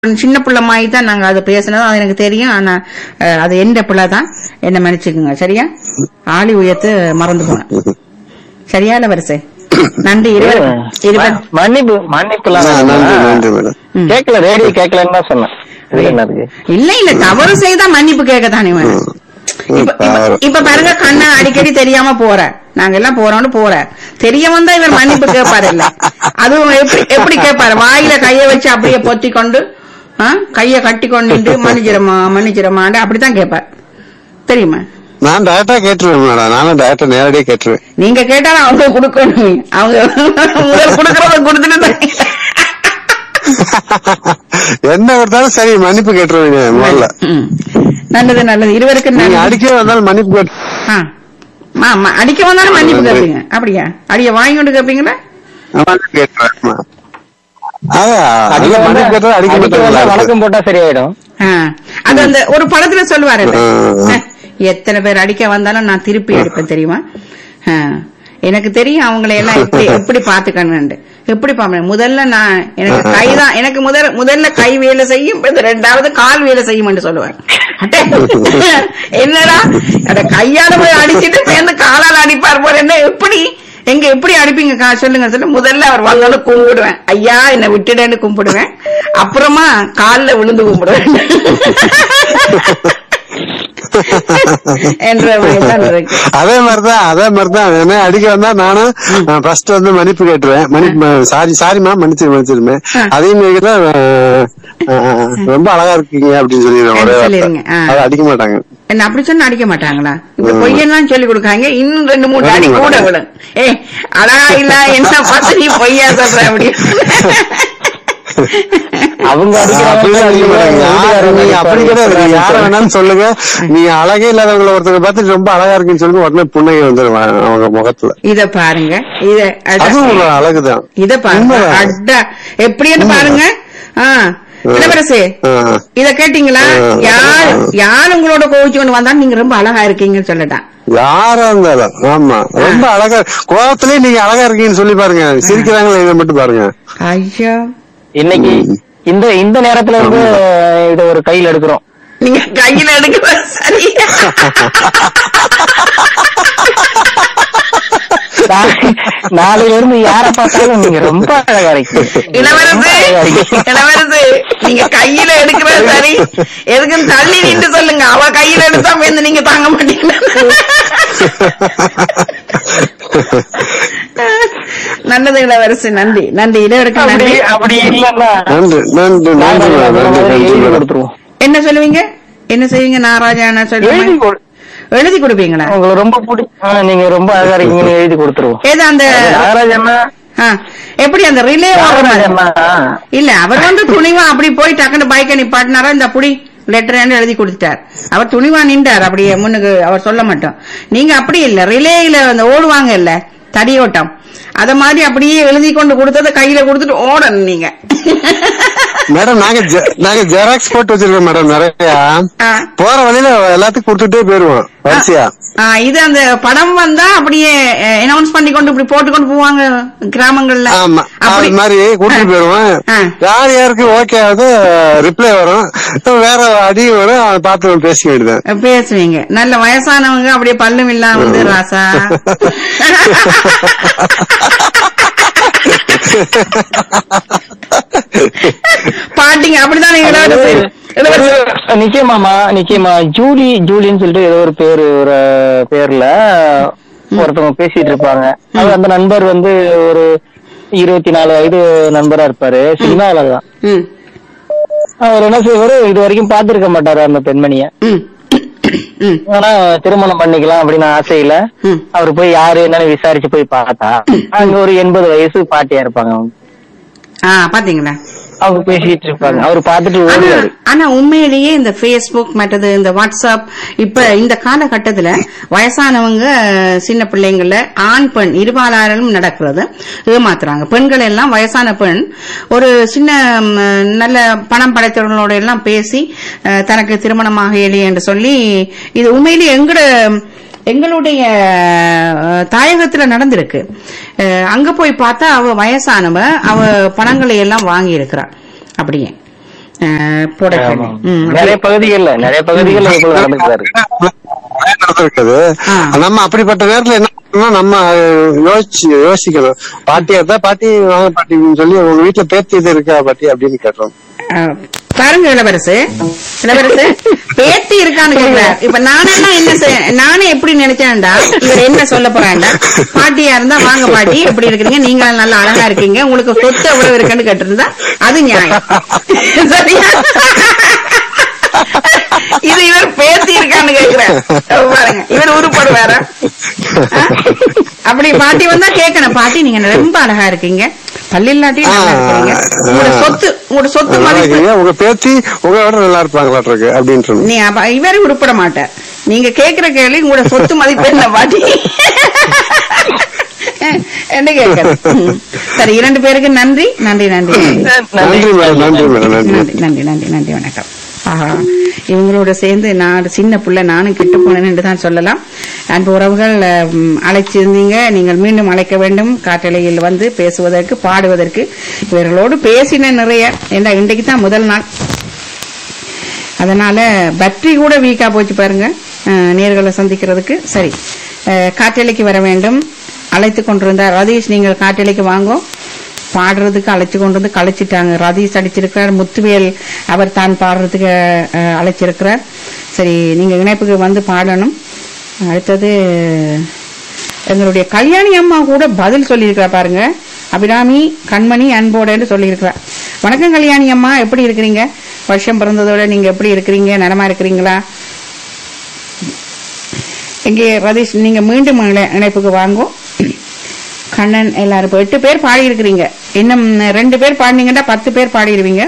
சின்ன பிள்ளை மாதிரி தான் நாங்க அதை பேசினதும் அது எனக்கு தெரியும் ஆனா அஹ், அது எந்த பிள்ளை தான் என்ன மன்னிச்சுக்குங்க சரியா ஆளி உயர்த்து மறந்து போனேன் சரியா வரிசை நன்றி இருவர் இருவர் ம- மன்னிப்பு மன்னிப்பு ஆ, நன்றி நன்றி மேடம் ம். கேட்கல ரேடியோ கேட்கலன்னு தான் சொன்னேன் இதுல என்ன இருக்கு இல்ல இல்ல தவறு செய்தா மன்னிப்பு கேட்க தானே வேணும் இப்ப இப்ப- இப்ப பாருங்க கண்ணா அடிக்கடி தெரியாம போற நாங்க எல்லாம் போறோம்னு போற தெரிய வந்தா இவர் மன்னிப்பு கேட்பாரு இல்ல அதுவும் எப்படி எப்படி கேட்பாரு வாயில கைய வச்சு அப்படியே பொத்தி கொண்டு ஆ, கைய கட்டி கொண்டு நின்று மன்னிச்சிரமா மன்னிச்சிரமாண்டு அப்படித்தான் கேட்பார் தெரியுமா நான் டேரக்டா கேட்டுருவேன் மேடம் நானும் டேரக்டா நேரடியா கேட்டுருவேன் நீங்க கேட்டாலும் அவங்க கொடுக்கணும் அவங்க முதல் கொடுக்கறத கொடுத்துட்டு என்ன கொடுத்தாலும் சரி மன்னிப்பு கேட்டுருவீங்க முதல்ல ம். நல்லது நல்லது இருவருக்கு நீங்க நல்லது அடிக்க வந்தாலும் மன்னிப்பு கேட்டு ஆ. மா, மா, அடிக்க வந்தாலும் மன்னிப்பு கேட்பீங்க அப்படியா அடிய வாங்கி கொண்டு கேட்பீங்களா மன்னிப்பு கேட்டுருவேன் அதான், அடிக்க அது மன்னிப்பு கேட்டா அடிக்க அடிக்க வந்தா மாட்டாங்களா வழக்கம் போட்டா சரியாயிடும் ஆ. அது அந்த ஒரு படத்துல சொல்லுவாரு ஆ. எத்தனை பேர் அடிக்க வந்தாலும் நான் திருப்பி அடிப்பேன் தெரியுமா ஆ. எனக்கு தெரியும் அவங்களை எல்லாம் எப்படி எப்படி பாத்துக்கணும் எப்படி பாப்பேன் முதல்ல நான் எனக்கு கைதான் எனக்கு முதல் முதல்ல கை வேலை செய்யும் பிறகு ரெண்டாவது கால் வேலை செய்யும் என்று சொல்லுவேன் அட்டே, என்னடா அட கையால போய் அடிச்சிட்டு சேர்ந்து காலால அடிப்பார் போல என்ன எப்படி எங்க எப்படி அடிப்பீங்க கா- சொல்லுங்க சொல்லு முதல்ல அவர் வந்தாலும் கும்பிடுவேன் ஐயா என்னை விட்டுடேன்னு கும்பிடுவேன் அப்புறமா கால்ல விழுந்து கும்பிடுவேன் என்ற மாதிரிதான் இருக்கு அதே மாதிரிதான் அதே மாதிரிதான் என்ன அடிக்க வந்தா நானும் ஃபர்ஸ்ட் வந்து மன்னிப்பு கேட்டுருவேன் மன்னிப்பு சாரி சாரிமா மன்னிச்சிரு மன்னிச்சிருமே ஆ. அதையும் கேக்குதான் ரொம்ப அழகா இருக்கீங்க அப்படின்னு சொல்லிடுவேன் ஒரே வார்த்தை. சொல்லிருங்க, ஆ. அதை அடிக்க மாட்டாங்க என்ன அப்படி சொன்னா அடிக்க மாட்டாங்களா இப்ப பொய்யெல்லாம் சொல்லி கொடுக்காங்க இன்னும் ரெண்டு மூணு அடி கூட விடும் ஏ அழகா இல்ல என்ன பார்த்து நீ பொய்யா சொல்ற அப்படி அவங்க அப்படிலாம் அடிக்க மாட்டாங்க. யாரு- நீங்க அப்படி கிடையாது நீங்க யார அடிக்கிறாங்க வேணாலும் சொல்லுங்க நீங்க அழகே இல்லாதவங்களை ஒருத்தங்க பார்த்து ரொம்ப அழகா இருக்குன்னு சொல்லுங்க உடனே புன்னகை வந்துடும் அவங்க முகத்துல இத பாருங்க இத அட, அதுவும் ஒரு அழகுதான் இத பாருங்க உண்மைதான். அட்டா எப்படின்னு பாருங்க ஆ இளவரசு ஆ. இத கேட்டீங்களா ஆ. யார் யார் உங்களோட கோவிச்சு கொண்டு வந்தாலும் நீங்க ரொம்ப அழகா இருக்கீங்கன்னு சொல்லட்டான் யாரா இருந்தாலும் ஆமா ரொம்ப அழகா கோவத்திலே நீங்க அழகா இருக்கீங்கன்னு சொல்லி பாருங்க சிரிக்கிறாங்களா இதை மட்டும் பாருங்க ஐயோ இன்னைக்கு இந்த இந்த நேரத்துல இருந்து இத ஒரு கையில எடுக்கிறோம் நீங்க கையில எடுக்கிற சரி நா- நாளையில இருந்து யார பார்த்தாலும் நீங்க ரொம்ப அழகா இருக்கீங்க ரொம்ப இளவரசு அழகா இருக்கீங்க. இளவரசு நீங்க கையில எடுக்கிற சரி எதுக்குன்னு தள்ளி நின்று சொல்லுங்க அவ கையில எடுத்தா வந்து நீங்க தாங்க மாட்டீங்க நல்லது இளவரசு நன்றி நன்றி இளவரசு அப்படி நன்றி அப்படி இல்லன்னா நன்றி நன்றி நன்றி நாங்க மேடம், அந்த நன்றி மாதிரி நன்றி எழுதி மேடம் கொடுத்துருவோம் என்ன சொல்லுவீங்க என்ன செய்வீங்க நாராஜான எழுதி சொல்லுங்க கொடு- எழுதி கொடுப்பீங்களா உங்களுக்கு ரொம்ப பிடி ஆ, நீங்க ரொம்ப அழகா இருக்கீங்கன்னு எழுதி கொடுத்துருவோம் ஏதோ அந்த நாகராஜ் அண்ணா ஆ, எப்படி அந்த ரிலே நாகராஜ் அண்ணா இல்ல அவர் வந்து துணிவா அப்படி போய் டக்குனு பைக்கை நிப்பாட்டினாரா இந்த புடி லெட்டர் எழுதி கொடுத்துட்டார் அவர் துணிவா நின்றார் அப்படியே முன்னுக்கு அவர் சொல்ல மாட்டோம் நீங்க அப்படி இல்ல ரிலேயில அந்த ஓடுவாங்க இல்ல தடியோட்டம் அத மாதிரி அப்படியே எழுதி கொண்டு கொடுத்தத கையில கொடுத்துட்டு ஓடணும் நீங்க மேடம் நாங்க ஜெ- நாங்க ஜெராக்ஸ் போட்டு வச்சிருக்கோம் மேடம் நிறைய ஆ. போற வழியில எல்லாத்துக்கும் கொடுத்துட்டே போயிருவோம் வரிசையா ஆ, இது அந்த படம் வந்தா அப்படியே அனௌன்ஸ் பண்ணி கொண்டு இப்படி போட்டு கொண்டு போவாங்க கிராமங்கள்ல ஆமா அப்படி அது மாதிரி கூட்டிட்டு போயிருவோம் ஆ. யார் யாருக்கு ஓகே ஆகுது ரிப்ளை வரும் வேற அடி வரும் அதை பார்த்து பேசிக்க வேண்டியது பேசுவீங்க நல்ல வயசானவங்க அப்படியே பல்லும் இல்லாம வந்து ராசா பாட்டிங்க அப்படிதான் நீங்க இளவரசு இளவரசு நிச்சயமாமா நிச்சயமா ஜூலி ஜூலின்னு சொல்லிட்டு ஏதோ ஒரு பேரு ஒரு பேர்ல ஒருத்தவங்க பேசிட்டு இருப்பாங்க அது அந்த நண்பர் வந்து ஒரு இருபத்தி நாலு வயது நண்பரா இருப்பாரு சினிமாவில தான் ம், அவர் என்ன செய்வாரு இது வரைக்கும் பார்த்திருக்க மாட்டாரு அந்த பெண்மணிய ம், ம், ஆனா திருமணம் பண்ணிக்கலாம் அப்படின்னு ஆசையில ம். அவர் போய் யாரு என்னன்னு விசாரிச்சு போய் பார்த்தா அங்க ஒரு எண்பது வயசு பாட்டியா இருப்பாங்க அவங்க. ஆ பாத்தீங்களா அவங்க பேசிட்டு இருப்பாங்க அவர் பார்த்துட்டு ஆனா ஓடுவாரு ஆனா உண்மையிலேயே இந்த Facebook மற்றது இந்த வாட்ஸ்அப் இப்ப இந்த காலகட்டத்துல வயசானவங்க சின்ன பிள்ளைங்கள ஆண் பெண் இருபாலாரும் நடக்கிறது ஏமாத்துறாங்க பெண்கள் எல்லாம் வயசான பெண் ஒரு சின்ன ம், நல்ல பணம் படைத்தவர்களோட எல்லாம் பேசி அஹ், தனக்கு திருமணமாக இல்லையே என்று சொல்லி இது உண்மையிலேயே எங்கட எங்களுடைய அஹ், தாயகத்துல நடந்திருக்கு அஹ், அங்க போய் பார்த்தா அவ வயசானவ அவ பணங்களை எல்லாம் வாங்கி இருக்கிறா அப்படியே அஹ், போட சொல்லி ம், நிறைய பகுதிகள்ல நிறைய பகுதிகள்ல இது போல நடந்துக்கிறாரு நடந்திருக்குது ஆ. நம்ம அப்படிப்பட்ட நேரத்துல என்ன பண்ணணும் நம்ம அஹ், யோசிச்சு யோசிக்கணும் பாட்டியா இருந்தா பாட்டி வாங்க பாட்டின்னு சொல்லி உங்க வீட்டுல பேத்தி இது இருக்கா பாட்டி அப்படின்னு கேட்டோம் அஹ், பாருங்க இளவரசு இளவரசு பேத்தி இருக்கான்னு கேக்குறாரு இப்ப நானெல்லாம் என்ன செய்- நானே எப்படி நினைச்சேன்டா இவர் என்ன சொல்ல போறாண்டா பாட்டியா இருந்தா வாங்க பாட்டி எப்படி இருக்கிறீங்க நீங்க நல்லா அழகா இருக்கீங்க உங்களுக்கு சொத்து எவ்வளவு இருக்குன்னு கேட்டிருந்தா அது நியாயம் சரியா இது இவர் பேத்தி இருக்கான்னு கேக்குறாரு பாருங்க இவர் உருப்படுவாரா ஆ? அப்படி பாட்டி வந்தா கேட்கணும் பாட்டி நீங்க ரொம்ப அழகா இருக்கீங்க பல்லில்லாட்டி நல்லா இருக்கீங்க உங்களோட சொத்து உங்களோட சொத்து நல்லா மதிப்பு இருக்கீங்க. உங்க பேத்தி உங்களோட நல்லா இருப்பாங்களாட்டு அப்படின்ட்டு நீ அப்ப இவரு உருப்பட மாட்டார் நீங்க கேக்குற கேள்வி உங்களோட சொத்து மதிப்பு என்ன பாட்டி என்ன கேட்கறது ம். சரி இரண்டு பேருக்கு நன்றி நன்றி நன்றி நன்றி மேடம் நன்றி மேடம் நன்றி நன்றி நன்றி நன்றி நன்றி வணக்கம் ஆஹா இவங்களோட சேர்ந்து நான் சின்ன பிள்ளை நானும் கெட்டு போனேன் என்று தான் சொல்லலாம் அன்பு உறவுகள் ம், அழைச்சிருந்தீங்க நீங்கள் மீண்டும் அழைக்க வேண்டும் காட்டலையில் வந்து பேசுவதற்கு பாடுவதற்கு இவர்களோடு பேசின நிறைய ஏன்னா இன்றைக்கு தான் முதல் நாள் அதனால பேட்டரி கூட வீக்கா போச்சு பாருங்க அஹ், நேர்களை சந்திக்கிறதுக்கு சரி அஹ், காற்றலைக்கு வர வேண்டும் அழைத்து கொண்டிருந்தார் ரதீஷ் நீங்கள் காற்றலைக்கு வாங்கோ பாடுறதுக்கு அழைச்சு கொண்டு வந்து கழிச்சிட்டாங்க ரதீஷ் அடிச்சிருக்கிறார் முத்துவேல் அவர் தான் பாடுறதுக்கு அஹ், அழைச்சிருக்கிறார் சரி நீங்க இணைப்புக்கு வந்து பாடணும் அடுத்தது எங்களுடைய கல்யாணி அம்மா கூட பதில் சொல்லியிருக்கிறா பாருங்க அபிராமி கண்மணி அன்போடன்னு சொல்லியிருக்கிறா வணக்கம் கல்யாணி அம்மா எப்படி இருக்கிறீங்க வருஷம் பிறந்ததோட நீங்க எப்படி இருக்கிறீங்க நலமா இருக்கிறீங்களா இங்கே ரதீஷ் நீங்க மீண்டும் இணை- இணைப்புக்கு வாங்கோ கண்ணன் எல்லாரும் இப்ப எட்டு பேர் பாடி இருக்கிறீங்க இன்னும் ரெண்டு பேர் பாடினீங்கன்னா பத்து பேர் பாடிடுவீங்க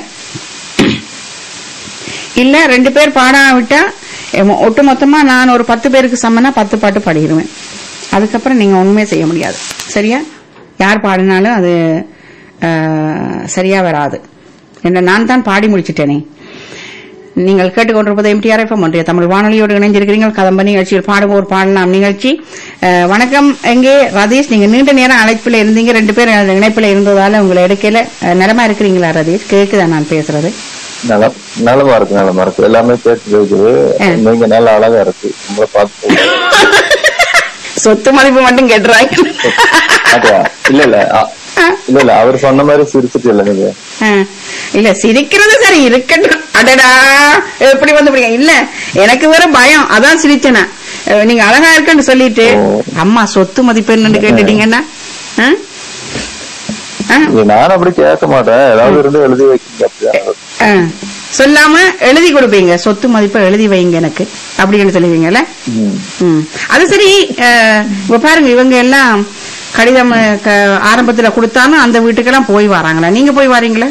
இல்ல ரெண்டு பேர் பாடாவிட்டா எம- ஒட்டுமொத்தமா நான் ஒரு பத்து பேருக்கு சமனா பத்து பாட்டு பாடிடுவேன் அதுக்கப்புறம் நீங்க ஒண்ணுமே செய்ய முடியாது சரியா யார் பாடினாலும் அது ஆஹ், சரியா வராது என்ன நான் தான் பாடி முடிச்சிட்டேனே நீங்கள் கேட்டுக்கொண்டிருப்பது எம்டிஆர் எஃப்எம் ஒன்றிய தமிழ் வானொலியோடு இணைஞ்சிருக்கிறீர்கள் கதம்ப நிகழ்ச்சியில் பாடுவோர் பாடலாம் நிகழ்ச்சி அஹ், வணக்கம் எங்கே ரதீஷ் நீங்க நீண்ட நேரம் அழைப்பில் இருந்தீங்க ரெண்டு பேர் இணைப்பில் இருந்ததால உங்களை எடுக்கல அஹ், நலமா இருக்கிறீங்களா ரதீஷ் கேக்குதா நான் பேசுறது நலம் நலமா இருக்கு நலமா இருக்கு எல்லாமே பேசி இருக்குது ஆ. நீங்க நல்ல அழகா இருக்கு உங்களை பார்த்து சொத்து மதிப்பு மட்டும் கேட்டுறாங்க அப்படியா? இல்ல இல்ல அ- இல்ல இல்ல அவர் சொன்ன மாதிரி சிரிச்சிட்டு இல்ல நீங்க அஹ், இல்ல சிரிக்கிறது சரி இருக்கட்டும் அடடா எப்படி வந்து இப்படி இல்ல எனக்கு வேற பயம் அதான் சிரிச்சேனா அஹ், நீங்க அழகா இருக்குன்னு சொல்லிட்டு ஓ. அம்மா சொத்து மதிப்பு என்னன்னு கேட்டுட்டீங்கன்னா அஹ்? அஹ், இல்ல, நானும் அப்படி கேட்க மாட்டேன் ஏதாவது இருந்து எழுதி வைக்கீங்க அப்படியா அஹ். சொல்லாம எழுதி கொடுப்பீங்க சொத்து மதிப்பை எழுதி வைங்க எனக்கு அப்படின்னு சொல்லுவீங்கல்ல ம். ம். அது சரி அஹ், இப்ப பாருங்க இவங்க எல்லாம் கடிதம் அஹ், க- ஆரம்பத்துல கொடுத்தாலும் அந்த வீட்டுக்கெல்லாம் போய் வராங்களா நீங்க போய் வரீங்களா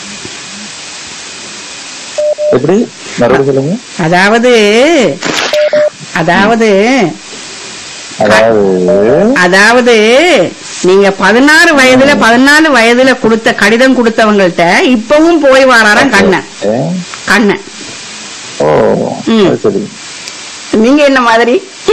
எப்படி மறுபடியும் சொல்லுங்க அதாவது அதாவது அதாவது அதாவது நீங்க பதினாறு வயதுல பதினாலு வயதுல கொடுத்த கடிதம் கொடுத்தவங்கள்ட்ட இப்பவும் போய் வராராம் கண்ணன் ஏ? கண்ணன் ஓ ம். அது சரி நீங்க என்ன மாதிரி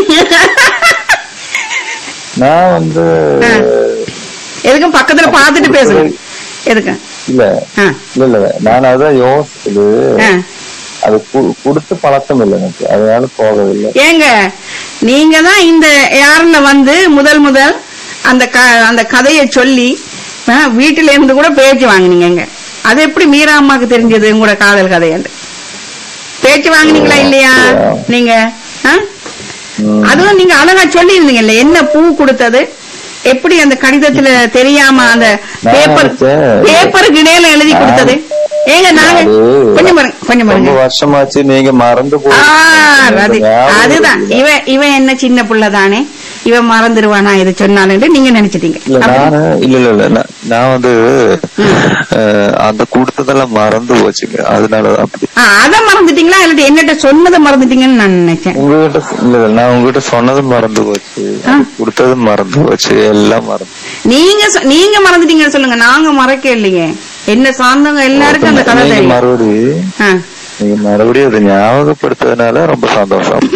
நான் வந்து ஆ. எதுக்கும் பக்கத்துல பாத்துட்டு பேசுங்க எதுக்கு இல்ல ஆ, இல்ல இல்ல நான் அதான் யோசிச்சது ஆ. அது கு- கொடுத்து பழக்கம் இல்லை எனக்கு அதனால போகவில்லை ஏங்க நீங்க தான் இந்த யாருல வந்து முதல் முதல் அந்த க- அந்த கதையை சொல்லி ஆ, வீட்டுல இருந்து கூட பேச்சு வாங்குனீங்க அது எப்படி மீரா அம்மாக்கு தெரிஞ்சது உங்களோட காதல் கதையாண்டு பேச்சு வாங்குனீங்களா இல்லையா நீங்க ஆ? ம். அதுவும் நீங்க அழகா சொல்லி இருந்தீங்கல்ல என்ன பூ கொடுத்தது எப்படி அந்த கடிதத்துல தெரியாம அந்த நான் பேப்பர் நினைச்சேன். பேப்பருக்கு இடையில எழுதி கொடுத்தது ஏங்க நாங்க அது கொஞ்சம் பாருங்க கொஞ்சம் ரொம்ப பாருங்க வருஷமாச்சு நீங்க மறந்து போய் ஆ, ரதி. அதுதான் இவன் இவன் என்ன சின்ன புள்ள தானே இவன் மறந்துடுவானா இது சொன்னாலும் நீங்க நினைச்சிட்டீங்க இல்ல அப்படி- நானு இல்ல இல்ல இல்ல நான்- நான் வந்து அஹ், அந்த கொடுத்ததெல்லாம் மறந்து போச்சுங்க அதனாலதான் அப்படி ஆ, அத மறந்துட்டீங்களா இல்லாட்டி என்னட்ட சொன்னதை மறந்துட்டீங்கன்னு நான் நினைச்சேன் உங்ககிட்ட இல்ல இல்ல நான் உங்ககிட்ட சொன்னதும் மறந்து போச்சு ஆ. கொடுத்ததும் மறந்து போச்சு எல்லாம் மறந்து நீங்க சொ- நீங்க மறந்துட்டீங்கன்னு சொல்லுங்க நாங்க மறக்க இல்லையே என்ன சார்ந்தவங்க எல்லாருக்கும் அந்த கதை நீங்க தெரியும் மறுபடியும் ஆ. நீங்க மறுபடியும் அதை ஞாபகப்படுத்ததுனால ரொம்ப சந்தோஷம்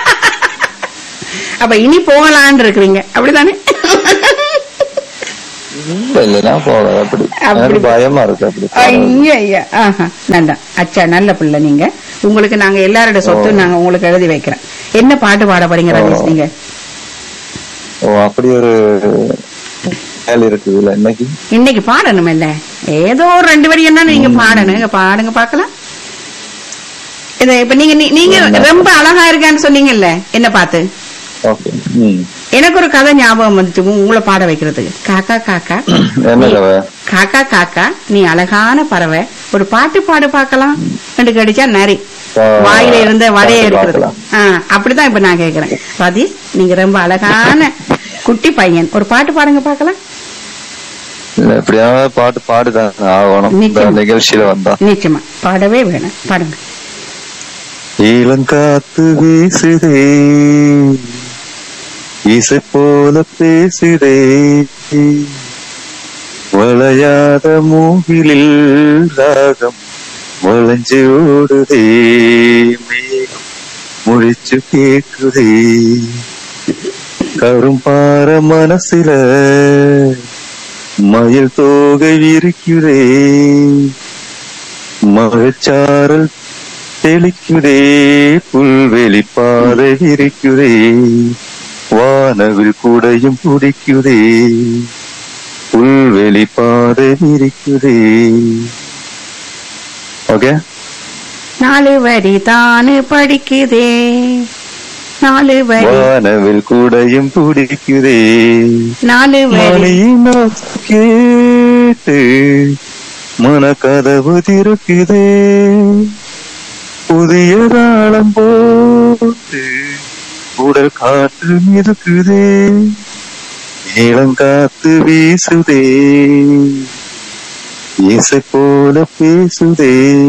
அப்ப இனி போகலான்னு இருக்கிறீங்க அப்படிதானே இல்ல இல்ல நான் போகல அப்படி அப்படி. எனக்கு பயமா இருக்கு அப்படி போறது. ஐயா ஐயா ஆஹா நல்லா அச்சா நல்ல பிள்ளை நீங்க உங்களுக்கு நாங்க எல்லாரோட சொத்து நாங்க உங்களுக்கு எழுதி வைக்கிறோம் என்ன பாட்டு பாட போறீங்க ரமேஷ் நீங்க ஓ அப்படி ஒரு வேலை இருக்குது இல்ல இன்னைக்கு இன்னைக்கு பாடணும் இல்ல ஏதோ ஒரு ரெண்டு வரி என்ன நீங்க பாடணும் இங்க பாடுங்க பாக்கலாம் இத இப்ப நீங்க நீ- நீங்க ரொம்ப அழகா இருக்கான்னு சொன்னீங்கல்ல என்ன பார்த்து ஓகே ம் எனக்கு ஒரு கதை ஞாபகம் வந்துச்சு உ- உங்களை பாட வைக்கிறதுக்கு காக்கா காக்கா என்ன கதை காக்கா காக்கா நீ அழகான பறவை ஒரு பாட்டு பாடு பார்க்கலாம் ரெண்டு கடிச்சா நரி ஆ, வாயில இருந்த வடைய பாட்டு எடுக்கிறது பார்க்கலாம். ஆ, அப்படிதான் இப்ப நான் கேக்குறேன் ராதீஷ் நீங்க ரொம்ப அழகான குட்டி பையன் ஒரு பாட்டு பாடுங்க பார்க்கலாம் இல்ல எப்படியாவது பாட்டு பாடுதான் ஆகணும் இந்த நிச்சயம். நிகழ்ச்சியில வந்தா நிச்சயமா பாடவே வேணும் பாடுங்க இளங்காத்து வீசுதே இசை போல பேசுதே வளையாத மூகிலில் ராகம் வளைஞ்சு ஓடுதே மேகம் முழிச்சு கேக்குதே கரும்பார மனசுல மயில் தோகை விரிக்குதே மழைச்சாரல் தெளிக்குதே புல்வெளி பாதை விரிக்குதே வானவில் கூடையும் பிடிக்குதே புல்வெளி பாதை விரிக்குதே ஓகே நாலு வரி தானு படிக்குதே நாலு வரி வானவில் கூடையும் பிடிக்குதே நாலு வரி மணியின் ஓசை கேட்டு மனக்கதவு திறக்குதே புதிய தாளம் போட்டு உடல் காற்று மிதக்குதே இளங்காத்து வீசுதே இசை போல பேசுதே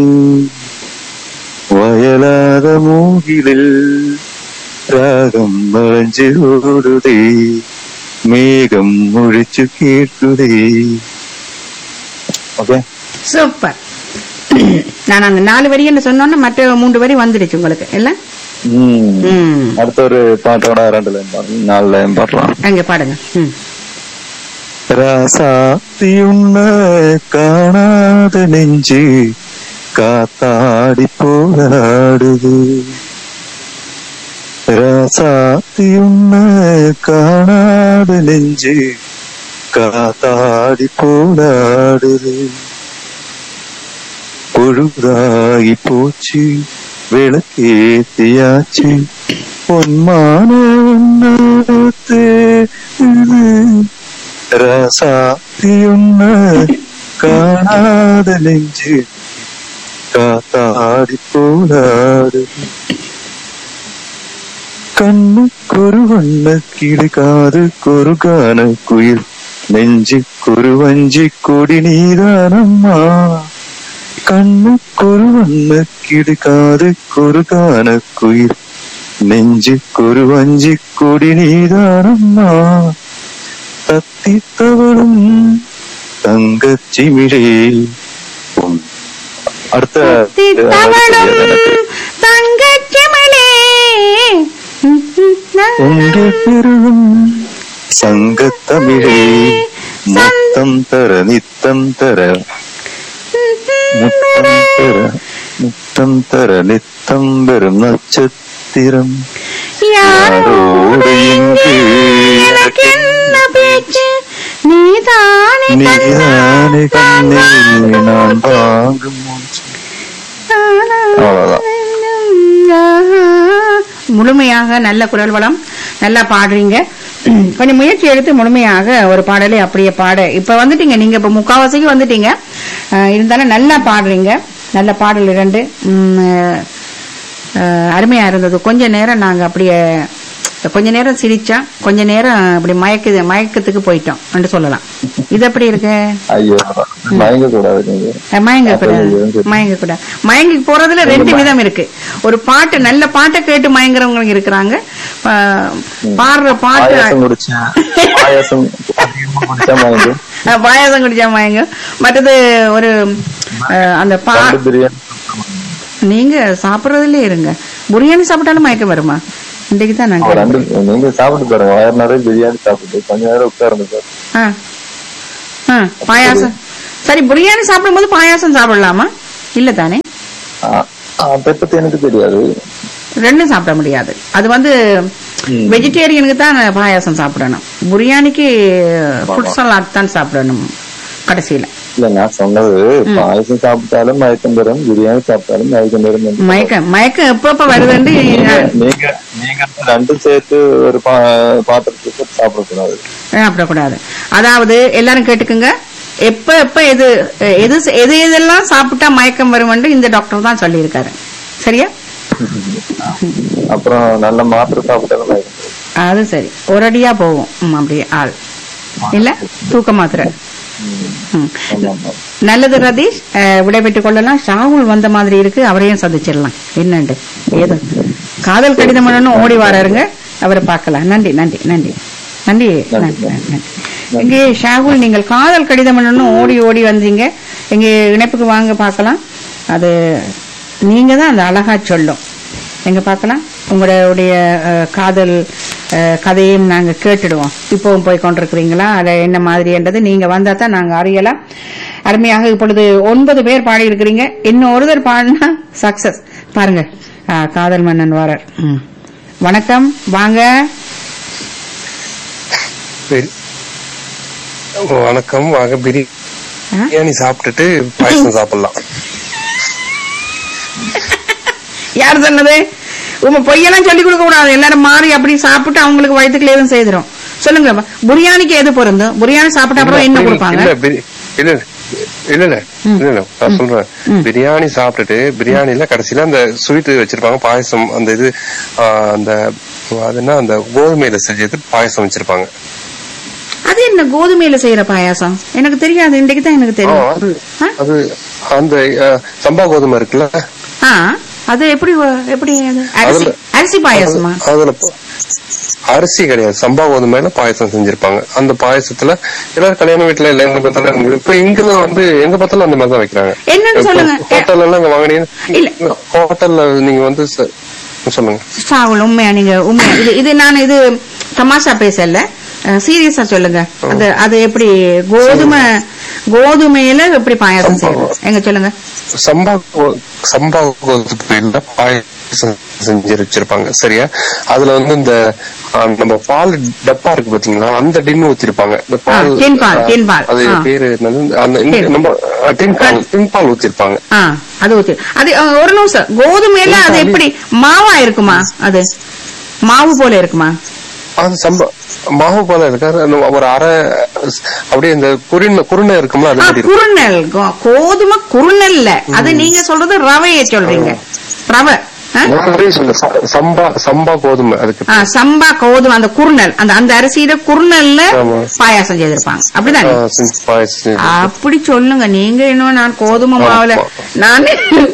வயலாத மூகிலில் ராகம் மறைஞ்சு ஓடுதே மேகம் முழிச்சு கேட்குதே ஓகே சூப்பர் நான் அந்த நாலு வரி என்ன சொன்னோன்னா மற்ற மூன்று வரி வந்துடுச்சு உங்களுக்கு இல்ல ம். அடுத்த ஒரு பாட்டோட ரெண்டு லைன் பாடலாம் நாலு லைன் பாடலாம் அங்க பாடுங்க ம். ராசாத்தி உன்ன காணாத நெஞ்சு காத்தாடி போராடுது ராசாத்தி உன்ன காணாத நெஞ்சு காத்தாடி போராடுது பொழுதாகி போச்சு விளக்கேத்தியாச்சு பொன்மான உன்னத்து ரசாத்தியுன்ன காணாத நெஞ்சு காத்தாடி போனாடு கண்ணுக்கொரு வண்ண கிடுக்காது கொருகான குயில் நெஞ்சு குருவஞ்சி கொடி நீதானம்மா கண்ணுக்கொரு வண்ண கிடுக்காது கொருகான குயில் நெஞ்சு குருவஞ்சி கொடி நீதானம்மா தத்தித்தவளும் தங்கச்சிமிழே உம். அடுத்த தித்தவளும் தங்கச்சிமிழே உங்க பெருகும் சங்கத்தமிழே முத்தம் தர நித்தம் தர முத்தம் தர முத்தம் தர நித்தம் பெறும் நட்சத்திரம் யாரோடு இங்கு எனக்கு என்ன பேச்சு நீதானே நீதானே கண்ணே நான் வாங்கும் மூச்சு. அவ்வளவுதான். முழுமையாக நல்ல குரல் வளம் நல்லா பாடுறீங்க கொஞ்சம் முயற்சி எடுத்து முழுமையாக ஒரு பாடலை அப்படியே பாட இப்ப வந்துட்டீங்க நீங்க இப்ப முக்காவாசிக்கு வந்துட்டீங்க அஹ் இருந்தாலும் நல்லா பாடுறீங்க நல்ல பாடல் இரண்டு உம், அஹ், அஹ், அருமையா இருந்தது கொஞ்ச நேரம் நாங்க அப்படியே கொஞ்ச நேரம் சிரிச்சா கொஞ்ச நேரம் அப்படி மயக்க மயக்கத்துக்கு போயிட்டோம் என்று சொல்லலாம் இது எப்படி இருக்கு ஐயோ மயங்க கூடாது நீங்க அஹ் மயங்க கூடாது அப்ப மயங்க கூடாது மயங்கி போறதுல ரெண்டு விதம் இருக்கு ஒரு பாட்டு நல்ல பாட்டை கேட்டு மயங்குறவங்க இருக்கிறாங்க பா- பாடுற பாட்டு பாயாசம் குடிச்சேன் பாயாசம் அதிகமா குடிச்சா மயங்க அஹ் பாயாசம் குடிச்சா மயங்க மற்றது ஒரு அஹ், அந்த பா ரெண்டு பிரியாணி நீங்க சாப்பிடுறதுலயே இருங்க பிரியாணி சாப்பிட்டாலும் மயக்கம் வருமா இன்னைக்கு தான் நான் ஒரு கேள்வி. ரெண்டு நீங்க சாப்பிட்டு பாருங்க வயிறு நிறைய பிரியாணி சாப்பிட்டு கொஞ்ச நேரம் உட்காருங்க சார் ஆ. ஆ, பாயாசம் சரி பிரியாணி சாப்பிடும்போது பாயாசம் சாப்பிடலாமா இல்ல தானே அ- அதை பத்தி எனக்கு தெரியாது ரெண்டும் சாப்பிட முடியாது அது வந்து ம். வெஜிடேரியனுக்கு தான் பாயாசம் சாப்பிடணும் பிரியாணிக்கு ஃபுட் சலாட் தான் சாப்பிடணும் கடைசியில இல்ல நான் சொன்னது பாயசம் சாப்பிட்டாலும் மயக்கம் வரும் பிரியாணி சாப்பிட்டாலும் மயக்கம் வரும் என்று மயக்கம் மயக்கம் எப்ப எப்ப வருதுன்னு நீங்க நீங்க நீங்க ரெண்டும் சேர்த்து ஒரு பா- பாத்திரத்துக்கு சாப்பிடக்கூடாது சாப்பிடக்கூடாது அதாவது எல்லாரும் கேட்டுக்குங்க எப்ப எப்ப எது எது எது எதெல்லாம் சாப்பிட்டா மயக்கம் வரும்னு இந்த டாக்டர் தான் சொல்லியிருக்காரு சரியா அப்புறம் நல்ல மாத்திரை சாப்பிட்டாலும் மயக்கம் வரும். அது சரி ஒரடியா போகும் ம், அப்படியே ஆள் இல்ல தூக்க மாத்திரை ம். ஆமா, ஆமா. நல்லது ரதீஷ் அஹ், விடைபெற்றுக் கொள்ளலாம் ஷாகுல் வந்த மாதிரி இருக்கு அவரையும் சந்திச்சிடலாம் என்னண்டு ஏதோ காதல் கடிதம் பண்ணணும் ஓடி வராருங்க அவரை பார்க்கலாம் நன்றி நன்றி நன்றி நன்றி நன்றி நன்றி இங்கே ஷாகுல் நீங்கள் காதல் கடிதம் பண்ணணும் ஓடி ஓடி வந்தீங்க இங்கே இணைப்புக்கு வாங்க பார்க்கலாம் அது நீங்க தான் அந்த அழகா சொல்லும் எங்க பார்க்கலாம் உங்களுடைய அஹ், காதல் அஹ், கதையும் நாங்க கேட்டுடுவோம் இப்பவும் போய் கொண்டிருக்கிறீங்களா அதை என்ன மாதிரின்றது நீங்க வந்தா தான் நாங்க அறியலாம் அருமையாக இப்பொழுது ஒன்பது பேர் பாடி இருக்கிறீங்க இன்னும் ஒருத்தர் பாடினா சக்சஸ் பாருங்க அஹ், காதல் மன்னன் வாரர் ம். வணக்கம் வாங்க சரி. வணக்கம் வாங்க ஆ? பிரியாணி சாப்பிட்டுட்டு பாயசம் சாப்பிடலாம் யார் சொன்னது உங்க பொய்யெல்லாம் சொல்லி கொடுக்க கூடாது எல்லாரும் மாறி அப்படி சாப்பிட்டு அவங்களுக்கு வயிற்றுக்குள்ள எதுவும் செய்திரும் சொல்லுங்க பிரியாணிக்கு எது பொருந்தும் பிரியாணி சாப்பிட்ட அப்புறம் என்ன கொடுப்பாங்க இல்ல பிரி- இல்ல இல்ல இல்ல இல்ல இல்ல நான் சொல்றேன் பிரியாணி சாப்பிட்டுட்டு பிரியாணில கடைசியில அந்த ஸ்வீட் வச்சிருப்பாங்க பாயசம் அந்த இது ஆ, அந்த அது என்ன அந்த கோதுமையில செஞ்சது பாயசம் வச்சிருப்பாங்க அது என்ன கோதுமையில செய்யற பாயாசம் எனக்கு தெரியாது இன்றைக்கு தான் எனக்கு ஆ, தெரியும் அது ஆ? அது அந்த ஆ, சம்பா கோதுமை இருக்குல்ல ஆ அது எப்படி வ- எப்படி அது? அரிசி அதுல- அரிசி பாயாசமா அதுல ப- அரிசி கிடையாது சம்பா கோதுமையில பாயசம் செஞ்சிருப்பாங்க அந்த பாயசத்துல எல்லாரும் கல்யாண வீட்டுல இல்ல எங்க பார்த்தாலும் இப்ப இங்கதான் வந்து எங்க பார்த்தாலும் அந்த மாதிரி தான் வைக்கிறாங்க என்னன்னு சொல்லுங்க. ஹோட்டல்ல எல்லாம் இங்க வாங்கினீங்க இல்ல. ஹோட்டல்ல நீங்க வந்து ச- சொல்லுங்க சாகுல் உண்மையா நீங்க உண்மையா இது இது நான் இது தமாஷா பேசல சீரியஸா சொல்லுங்க அது அது எப்படி கோதுமை கோதுமையில எப்படி பாயாசம் செய்யறது எங்க சொல்லுங்க சம்பா கோ- சம்பா கோதுமையில பாயசம் செஞ்சு வச்சிருப்பாங்க சரியா அதுல வந்து இந்த ஆ, நம்ம பால் டப்பா இருக்கு பாத்தீங்களா அந்த டின்னு ஊத்திருப்பாங்க இந்த பால் ஆ, டின் பால், ஆ, டின் பால். அது ஆ. பேரு என்னது அந்த இந்த டின். நம்ம ஆ, டின் பால் டின் பால் ஊத்திருப்பாங்க ஆ அது ஊத்தி அது அஹ், ஒரு நிமிஷம் கோதுமையில அது எப்படி மாவா இருக்குமா அது மாவு போல இருக்குமா அது சம்பா மாவு போல இருக்காரு அந்த ஒரு அரை அப்படியே இந்த குருணை குருணை இருக்கும்ல அது ஆ, மாதிரி இருக்கும் குறுநெல் கோ- கோதுமை குறுநெல்ல அது நீங்க சொல்றது ரவையை சொல்றீங்க ரவை ஆ? நான் அப்படியே சொல்றேன். ச- சம்பா சம்பா கோதுமை அதுக்கு ஆ, சம்பா கோதுமை அந்த குறுநெல் அந்த அந்த அரிசியில குறுநெல்ல ஆமா. பாயாசம் செய்திருப்பாங்க அப்படிதானே ஆ, செஞ்சு பாயசம் செஞ்சு. அப்படி சொல்லுங்க நீங்க இன்னும் நான் கோதுமை மாவுல ஆமா. நான்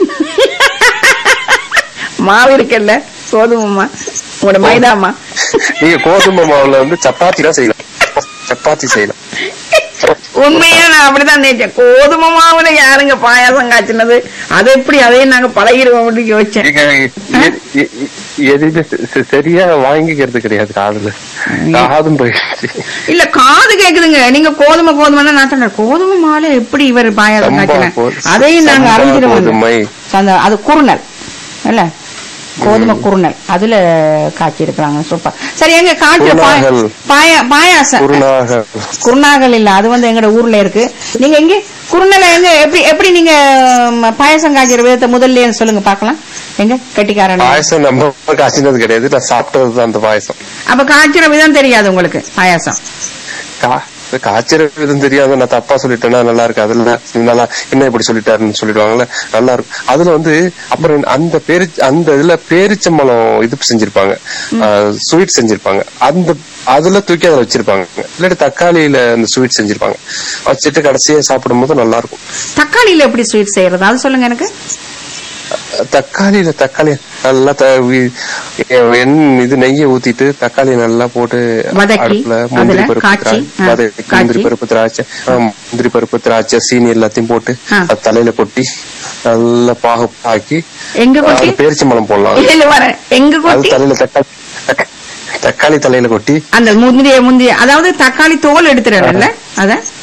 மாவு இருக்குல்ல கோதுமை மா உங்களோட மைதாமா நீங்க கோதுமை மாவுல வந்து சப்பாத்தி தான் செய்யலாம் சப்பாத்தி செய்யலாம் உண்மையா நான் அப்படிதான் நினைச்சேன் கோதுமை மாவுல யாருங்க பாயாசம் காய்ச்சினது அது எப்படி அதையும் நாங்க பழகிடுவோம் அப்படின்னு யோசிச்சேன் நீங்க எ- எ- எ- எதுவுமே செ- செ- சரியா வாங்கிக்கிறது கிடையாது காதுல காதும் போயிடுச்சு இல்ல காது கேக்குதுங்க நீங்க கோதுமை கோதுமை நான் சொன்னேன் கோதுமை மாவுல எப்படி இவர் பாயாசம் சம்பா காய்ச்சின கோ- அதையும் நாங்க சம்பா அறிஞ்சிடுவோம் கோதுமை. அந்த அது குறுநல் இல்ல கோதுமை குறுநல் அதுல காய்ச்சி இருக்கிறாங்க சூப்பர் சரி எங்க காய்ச்ச குருணாகல். பாயா பாயாசம் குருணாக குருநாகல் இல்ல அது வந்து எங்கட ஊர்ல இருக்கு நீங்க எங்க குருநலை எங்க எப்படி எப்படி நீங்க ம், பாயாசம் காய்க்கிற விதத்தை முதல்ல சொல்லுங்க பாக்கலாம் எங்க கெட்டிக்காரன் பாயசம் நம்ம காய்ச்சினது கிடையாது நான் சாப்பிட்டது தான் அந்த பாயசம் அப்ப காய்ச்சிற விதம் தெரியாது உங்களுக்கு பாயாசம் கா- காய்ச்சற விதம் தெரியாது நான் தப்பா சொல்லிட்டேன்னா நல்லா இருக்கு அதுல நல்லா என்ன இப்படி சொல்லிட்டாருன்னு சொல்லிடுவாங்கல்ல நல்லா இருக்கும் அதுல வந்து அப்புறம் அந்த பேரு அந்த இதுல பேரிச்சம்பழம் இது செஞ்சிருப்பாங்க ஸ்வீட் செஞ்சிருப்பாங்க அந்த அதுல தூக்கி அதுல வச்சிருப்பாங்க இல்லாட்டி தக்காளியில அந்த ஸ்வீட் செஞ்சிருப்பாங்க வச்சுட்டு கடைசியா சாப்பிடும்போது நல்லா இருக்கும் தக்காளியில எப்படி ஸ்வீட் செய்யறது அது சொல்லுங்க எனக்கு தக்காளியில தக்காளி நல்லா த- வி- எண் இது நெய்யை ஊத்திட்டு தக்காளி நல்லா போட்டு வதக்கி, அடுப்புல முந்திரி அதுல பருப்பு காய்ச்சி, திரா- ஆ, வதக்கி காய்ச்சி. முந்திரி பருப்பு திராட்சை ஆ, முந்திரி பருப்பு திராட்சை சீனி எல்லாத்தையும் போட்டு ஆ. அது தலையில கொட்டி நல்லா பாகு ஆக்கி எங்க கொட்டி பேரிச்சம்பழம் போடலாம் இல்ல வர எங்க அது கொட்டி தலையில தக்காளி தக்க- தக்காளி தலையில கொட்டி அந்த முந்திரிய முந்திரிய அதாவது தக்காளி தோல் எடுத்துறல அத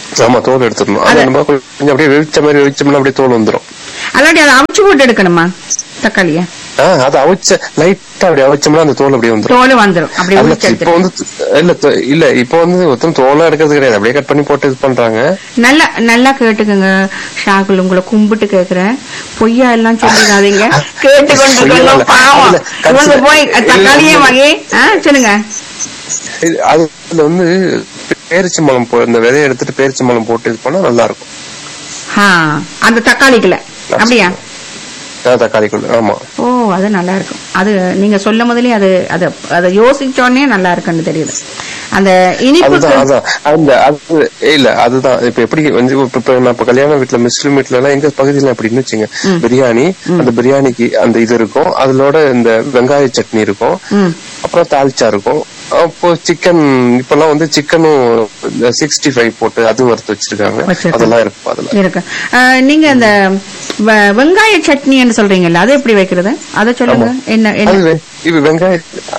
ஆமா தோல் எடுத்துடணும் அது அது- நம்ம கொஞ்சம் அப்படியே வெவிச்ச மாதிரி வெவிச்சோம்னா அப்படியே தோல் வந்துரும் அல்லாட்டி அதை அவிச்சு போட்டு எடுக்கணுமா தக்காளிய ஆஹ் அது அவிச்ச லைட்டா அப்படி அவிச்சோம்னா அந்த தோல் அப்படியே வந்துரும் தோல் வந்துரும் அப்படி அல்ல, உரிச்சு இப்போ எடுத்துட்டு வந்து இல்ல தொ- இல்ல இப்போ வந்து ஒருத்தரும் தோலா எடுக்கிறது கிடையாது அப்படியே கட் பண்ணி போட்டு இது பண்றாங்க நல்லா நல்லா கேட்டுக்கங்க ஷாகுல் உங்களை கும்பிட்டு கேக்குறேன் பொய்யா எல்லாம் சொல்லிடாதீங்க கேட்டு கொண்டிருக்கோம் பொய்யா இல்ல. பாவம் அதுல கடைசி- இவங்க போய் தக்காளியே இல்ல, வாங்கி ஆ, சொல்லுங்க இது அதுல வந்து பேரிச்சம்பழம் போ இந்த விதைய எடுத்துட்டு பேரிச்சம்பழம் போட்டு இது பண்ணா நல்லா இருக்கும் ஆ, அந்த தக்காளிக்குள்ள அப்படியா ஆ, தக்காளிக்குள்ள ஆமா ஓ அது நல்லா இருக்கும் அது நீங்க சொல்லும் முதலே அது அது அதை யோசிச்சோடனே நல்லா இருக்குன்னு தெரியுது அந்த இனிப்புக்கு அதுதான் அதான் அந்த அது இல்ல அதுதான் இப்ப எப்படி வந்து இப்ப இப்ப நான் இப்ப கல்யாண வீட்டுல முஸ்லீம் வீட்டுல எல்லாம் எங்க பகுதியில அப்படின்னு வச்சுங்க பிரியாணி அந்த பிரியாணிக்கு அந்த இது இருக்கும் அதோட இந்த வெங்காய சட்னி இருக்கும் ம். அப்புறம் தால்ச்சா இருக்கும் அப்போ சிக்கன் இப்பெல்லாம் வந்து சிக்கனும் சிக்ஸ்டி ஃபைவ் போட்டு அது வறுத்து வச்சிருக்காங்க வச்சிருக்காங்க. அதெல்லாம் இருக்கும் அதுல இருக்கு ஆ, நீங்க அந்த வெ- வெங்காய சட்னின்னு சொல்றீங்கல்ல அதை எப்படி வைக்கிறது அதை சொல்லுங்க என்ன அது என்ன வெ- இது வெங்காய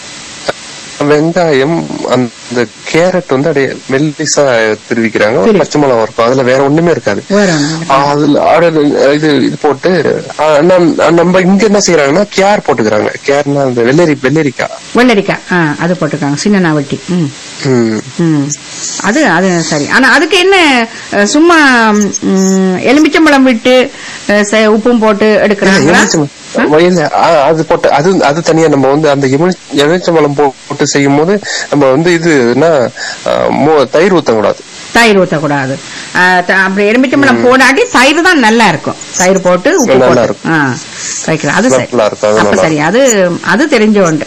வெங்காயம் அந்த கேரட் வந்து அப்படியே மெல்லிசா திருவிக்கிறாங்க ஒரு சரி. பச்சை மிளகா இருக்கும் அதுல வேற ஒண்ணுமே இருக்காது வேற ஒண்ணும் இல்ல. ஆ, அதுல அது இது இது போட்டு ஆ, நம்- நம்ம இங்க என்ன செய்யறாங்கன்னா கேர் போட்டுக்கிறாங்க கேர்னா அந்த வெள்ளரி வெள்ளரிக்காய் வெள்ளரிக்காய் ஆ, அது போட்டிருக்காங்க சின்ன நாவட்டி ம் ம். ம். அது அது சரி ஆனா அதுக்கு என்ன அஹ், சும்மா ம், எலுமிச்சம்பழம் விட்டு அஹ், ச- உப்பும் போட்டு எடுக்கிறாங்களா எலுமிச்சம் வயல்ல ஆ, அது போட்டு அது அது தனியா நம்ம வந்து அந்த எலுமிச்ச- எலுமிச்சம்பழம் போ- போட்டு செய்யும் போது நம்ம வந்து இது என்ன ஆ, மோ- தயிர் ஊத்தக்கூடாது தயிர் ஊத்தக்கூடாது அஹ், த- அப்படி எலுமிச்சம்பழம் போடாட்டி தயிர் தான் நல்லா இருக்கும் தயிர் போட்டு உப்பு நல்லா போட்டு இருக்கும். ஆ, வைக்கலாம் அது சரி நல்லா இருக்கும், அது அப்ப நல்லா சரி அது அது தெரிஞ்ச உண்டு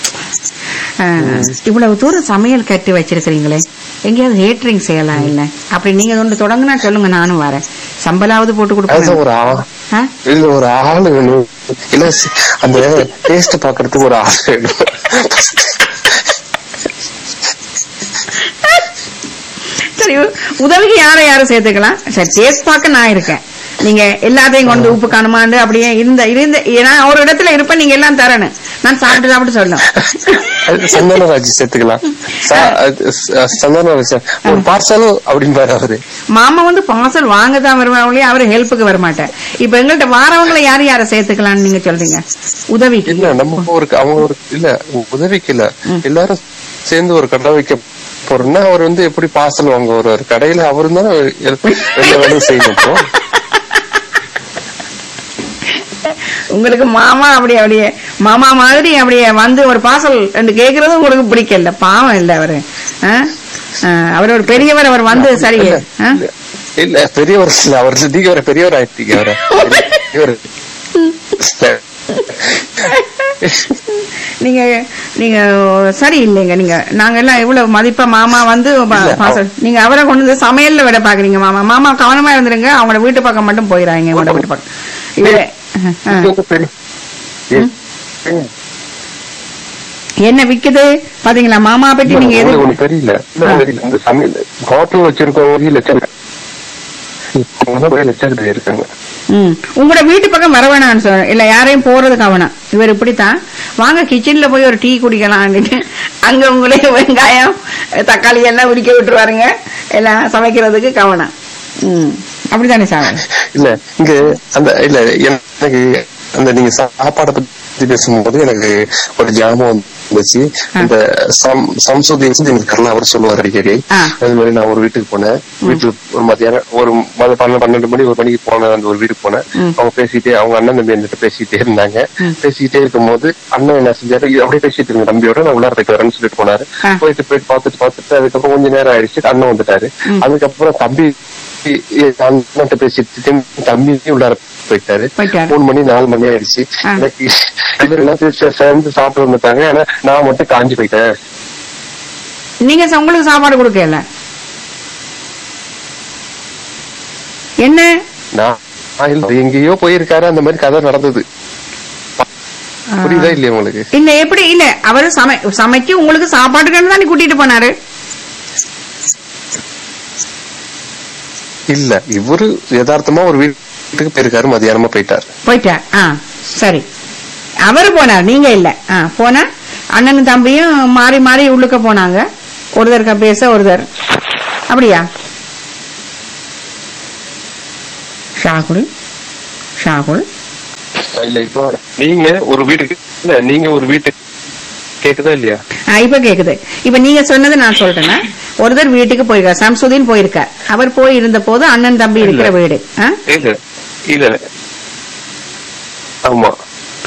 அஹ், இவ்வளவு தூரம் சமையல் கட்டி வச்சிருக்கிறீங்களே எங்கேயாவது ஹேட்டரிங் செய்யலாம் இல்ல அப்படி நீங்க ஒன்று தொடங்குனா சொல்லுங்க நானும் வரேன் சம்பளாவது போட்டு அதுதான் கொடுப்பேன் ஒரு ஆ ஆ? இல்ல ஒரு ஆள் வேணும் இல்ல சி- அந்த டேஸ்ட் பாக்குறதுக்கு ஒரு ஆள் வேணும் சரி உதவிக்கு யாரை யாரும் சேர்த்துக்கலாம் சரி டேஸ்ட் பார்க்க நான் இருக்கேன் நீங்க எல்லாத்தையும் கொண்டு உப்பு காணுமாண்டு அப்படியே இருந்த இருந்த நான் ஒரு இடத்துல இருப்பேன் நீங்க எல்லாம் தரணும் நான் சாப்பிட்டு சாப்பிட்டு சொல்லணும் அது சந்தனராஜ் சேர்த்துக்கலாம் ச- அது ச- சந்தனராஜ் ஒரு பார்சல் அப்படின்னு அவரு மாமா வந்து பார்சல் வாங்க தான் வருவாங்களே அவரு ஹெல்ப்புக்கு வர மாட்டேன் இப்ப எங்கள்கிட்ட வாரவங்களை யார் யாரை சேர்த்துக்கலாம்னு நீங்க சொல்றீங்க உதவிக்கு இல்ல நம்ம ஒரு அவங்க ஒரு இல்ல உதவிக்கு இல்ல எல்லாரும் சேர்ந்து ஒரு கடை வைக்க போறோம்னா அவர் வந்து எப்படி பார்சல் வாங்க வருவாரு கடையில அவரு தான் எல்லா வேலையும் செய்யணும் இப்போ. உங்களுக்கு மாமா அப்படி அப்படியே மாமா மாதிரி அப்படியே வந்து ஒரு பார்சல் ரெண்டு கேக்குறது உங்களுக்கு பிடிக்கல பாவம் இல்ல அவரு ஆ? ஆ, அவர் ஒரு பெரியவர் அவர் வந்து சரி இல்ல, ஆ? இல்ல, இல்ல பெரியவர் இல்ல அவர் நீங்க வர பெரியவர் ஆயிட்டீங்க அவரை பெரியவர் நீங்க நீங்க சரி இல்லைங்க நீங்க நாங்க எல்லாம் எவ்வளவு மதிப்பா மாமா வந்து ப- இல்ல, பார்சல் நீங்க அவரை கொண்டு வந்து சமையல்ல விட பாக்குறீங்க மாமா மாமா கவனமா இருந்துருங்க அவங்களோட வீட்டு பக்கம் மட்டும் போயிடாங்க உங்களோட வீட்டு பக்கம் இவரு ஆ. இது வந்து பெரிய- என்ன விக்குது பாத்தீங்களா மாமா பற்றி நீங்க எது உங்களுக்கு ஒண்ணு தெரியல இல்ல, தெரியல. இந்த சமையல் ஹோட்டல் வச்சிருக்கவங்க லட்சம் லட்சம் இருக்காங்க ம் உங்களோட வீட்டு பக்கம் வர வேணாம்னு சொல்ல இல்ல யாரையும் போறது கவனம் இவர் இப்படித்தான் வாங்க கிச்சன்ல போய் ஒரு டீ குடிக்கலாம்னு அங்க உங்களே வெங்காயம் தக்காளி எல்லாம் உரிக்க விட்டுருவாருங்க எல்லாம் சமைக்கிறதுக்கு கவனம் ம் அப்படித்தானே சார் இல்ல இங்க அந்த இல்ல எனக்கு அந்த நீங்க சாப்பாடை பத்தி பேசும்போது எனக்கு ஒரு ஞாபகம் வந்துச்சு இந்த சம் சம்சுதீன் எனக்கு கர்ணா அவர் சொல்லுவார் அடிக்கடி ஆ. அது மாதிரி நான் ஒரு வீட்டுக்கு போனேன் வீட்டுல ஒரு மத்தியானம் ஒரு மத- பன்னெண்டு பன்னெண்டு மணி ஒரு மணிக்கு போன அந்த ஒரு வீட்டுக்கு போனேன் அவங்க பேசிட்டே அவங்க அண்ணன் தம்பி என்கிட்ட பேசிட்டே இருந்தாங்க பேசிட்டே இருக்கும்போது அண்ணன் என்ன செஞ்சாரு "இது அப்படியே பேசிட்டு இருங்க தம்பியோட நான் உள்ளார போயிட்டு வரேன்னு சொல்லிட்டு போனாரு ஆ. போயிட்டு போயிட்டு பார்த்துட்டு பார்த்துட்டு அதுக்கப்புறம் கொஞ்ச நேரம் ஆயிடுச்சு அண்ணன் வந்துட்டாரு அதுக்கப்புறம் தம்பி அண்ணன்ட்ட பேசிட்டு தம்பி உள்ளார போயிட்டாரு போயிட்டாரு. மூணு மணி நாலு மணி ஆயிடுச்சு ஆ. எனக்கு இவரு எல்லாம் சே- சேர்ந்து சாப்பிட்டு வந்துட்டாங்க ஆனா நான் மட்டும் காஞ்சி போயிட்டேன் நீங்க ச- உங்களுக்கு சாப்பாடு கொடுக்கல என்ன நான் நான் இல்ல, எங்கேயோ போயிருக்காரு அந்த மாதிரி கதை நடந்தது புரியுதா இல்லையா உங்களுக்கு இல்ல எப்படி இல்ல அவரு சமை சமைச்சு உங்களுக்கு சாப்பாட்டுக்கு தானே கூட்டிட்டு போனாரு இல்ல இவரு யதார்த்தமா ஒரு வீட்டுக்கு போயிருக்காரு மதியானமா போயிட்டாரு போயிட்டார் ஆ சரி அவரு போனார் நீங்க இல்ல ஆ போனா அண்ணனும் தம்பியும் மாறி மாறி உள்ளுக்க போனாங்க ஒருத்தருக்க பேச ஒருத்தர் அப்படியா ஷாகுல் ஷாகுல் இல்ல இப்போ நீங்க ஒரு வீட்டுக்கு இல்ல நீங்க ஒரு வீட்டுக்கு கேக்குதா இல்லையா ஆ, இப்ப கேக்குது இப்ப நீங்க சொன்னதை நான் சொல்றேன்னா ஒருத்தர் வீட்டுக்கு போயிருக்கார் சம்சுதீன் போயிருக்கார் அவர் போய் இருந்த போது அண்ணன் தம்பி இருக்கிற வீடு ஆ? இல்ல இல்ல ஆமா